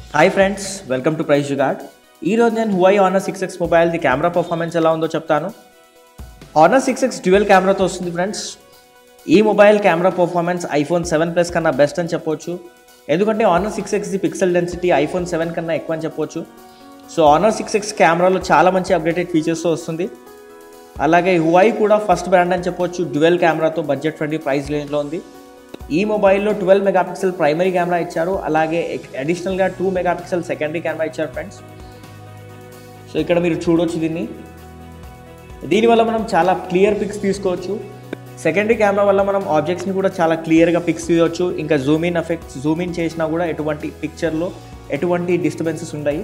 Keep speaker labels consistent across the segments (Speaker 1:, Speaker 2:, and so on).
Speaker 1: hi friends welcome to prize Jugaad ఈరోజు నేను Huawei Honor six X మొబైల్ది కెమెరా పర్ఫార్మెన్స్ ఎలా ఉందో చెప్తాను ఆనర్ సిక్స్ ఎక్స్ డ్యూయల్ కెమెరాతో వస్తుంది ఫ్రెండ్స్ ఈ mobile camera performance iPhone seven plus కన్నా బెస్ట్ అని చెప్పొచ్చు ఎందుకంటే ఆనర్ సిక్స్ ఎక్స్ది పిక్సెల్ డెన్సిటీ ఐఫోన్ సెవెన్ కన్నా ఎక్కువ అని చెప్పొచ్చు సో ఆనర్ సిక్స్ ఎక్స్ కెమెరాలో చాలా మంచి అప్డేటెడ్ ఫీచర్స్తో వస్తుంది అలాగే హువై కూడా ఫస్ట్ బ్రాండ్ అని చెప్పొచ్చు డ్యువెల్ కెమెరాతో బడ్జెట్ ఫ్రెండ్లీ ప్రైస్ రేంజ్లో ఉంది ఈ మొబైల్లో ట్వెల్వ్ మెగాపిక్సెల్ ప్రైమరీ కెమెరా ఇచ్చారు అలాగే అడిషనల్గా టూ మెగాపిక్సెల్ సెకండరీ కెమెరా ఇచ్చారు ఫ్రెండ్స్ సో ఇక్కడ మీరు చూడొచ్చు దీన్ని దీనివల్ల మనం చాలా క్లియర్ పిక్స్ తీసుకోవచ్చు సెకండరీ కెమెరా వల్ల మనం ఆబ్జెక్ట్స్ని కూడా చాలా క్లియర్గా పిక్స్ తీయవచ్చు ఇంకా zoom in effects zoom in చేసినా కూడా ఎటువంటి పిక్చర్లో ఎటువంటి డిస్టర్బెన్సెస్ ఉన్నాయి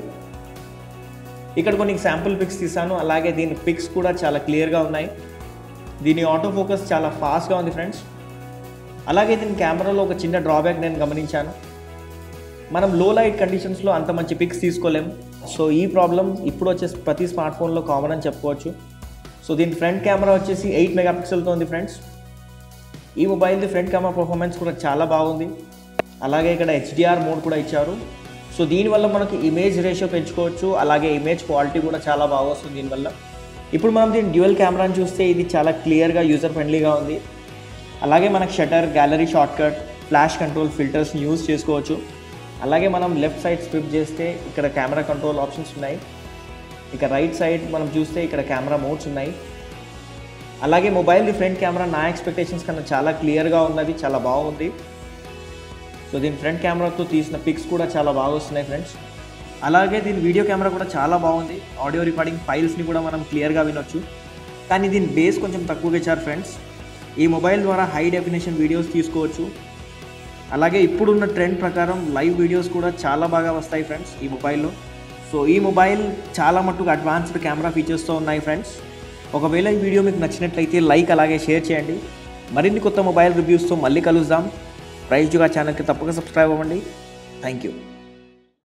Speaker 1: ఇక్కడ కొన్ని శాంపుల్ పిక్స్ తీసాను అలాగే దీని పిక్స్ కూడా చాలా క్లియర్గా ఉన్నాయి దీని ఆటో ఫోకస్ చాలా ఫాస్ట్గా ఉంది ఫ్రెండ్స్ అలాగే దీని కెమెరాలో ఒక చిన్న డ్రాబ్యాక్ నేను గమనించాను మనం లో లైట్ కండిషన్స్లో అంత మంచి పిక్స్ తీసుకోలేం సో ఈ ప్రాబ్లం ఇప్పుడు వచ్చే ప్రతి స్మార్ట్ ఫోన్లో కామన్ అని చెప్పుకోవచ్చు సో దీని ఫ్రంట్ కెమెరా వచ్చేసి ఎయిట్ మెగాపిక్సెల్తో ఉంది ఫ్రెండ్స్ ఈ మొబైల్ది ఫ్రంట్ కెమెరా పర్ఫార్మెన్స్ కూడా చాలా బాగుంది అలాగే ఇక్కడ హెచ్డిఆర్ మోడ్ కూడా ఇచ్చారు సో దీనివల్ల మనకి ఇమేజ్ రేషియో పెంచుకోవచ్చు అలాగే ఇమేజ్ క్వాలిటీ కూడా చాలా బాగా వస్తుంది దీనివల్ల ఇప్పుడు మనం దీని డ్యూయల్ కెమెరాని చూస్తే ఇది చాలా క్లియర్గా యూజర్ ఫ్రెండ్లీగా ఉంది అలాగే మనకు shutter gallery shortcut flash control ఫిల్టర్స్ని యూజ్ చేసుకోవచ్చు అలాగే మనం లెఫ్ట్ సైడ్ స్విప్ చేస్తే ఇక్కడ కెమెరా కంట్రోల్ ఆప్షన్స్ ఉన్నాయి ఇక రైట్ సైడ్ మనం చూస్తే ఇక్కడ కెమెరా మోడ్స్ ఉన్నాయి అలాగే మొబైల్ ఫ్రంట్ కెమెరా నా ఎక్స్పెక్టేషన్స్ కన్నా చాలా క్లియర్గా ఉన్నది చాలా బాగుంది సో దీని ఫ్రంట్ కెమెరాతో తీసిన పిక్స్ కూడా చాలా బాగా వస్తున్నాయి ఫ్రెండ్స్ అలాగే దీని వీడియో కెమెరా కూడా చాలా బాగుంది ఆడియో రికార్డింగ్ ఫైల్స్ని కూడా మనం క్లియర్గా వినొచ్చు కానీ దీని బేస్ కొంచెం తక్కువగా ఇచ్చారు ఫ్రెండ్స్ ఈ మొబైల్ ద్వారా హై డెఫినేషన్ వీడియోస్ తీసుకోవచ్చు అలాగే ఇప్పుడున్న ట్రెండ్ ప్రకారం లైవ్ వీడియోస్ కూడా చాలా బాగా వస్తాయి ఫ్రెండ్స్ ఈ మొబైల్లో సో ఈ మొబైల్ చాలా మట్టుకు అడ్వాన్స్డ్ కెమెరా ఫీచర్స్తో ఉన్నాయి ఫ్రెండ్స్ ఒకవేళ ఈ వీడియో మీకు నచ్చినట్లయితే లైక్ అలాగే షేర్ చేయండి మరిన్ని కొత్త మొబైల్ రివ్యూస్తో మళ్ళీ కలుద్దాం ప్రైజ్ జుగా ఛానల్కి తప్పక సబ్స్క్రైబ్ అవ్వండి థ్యాంక్ యూ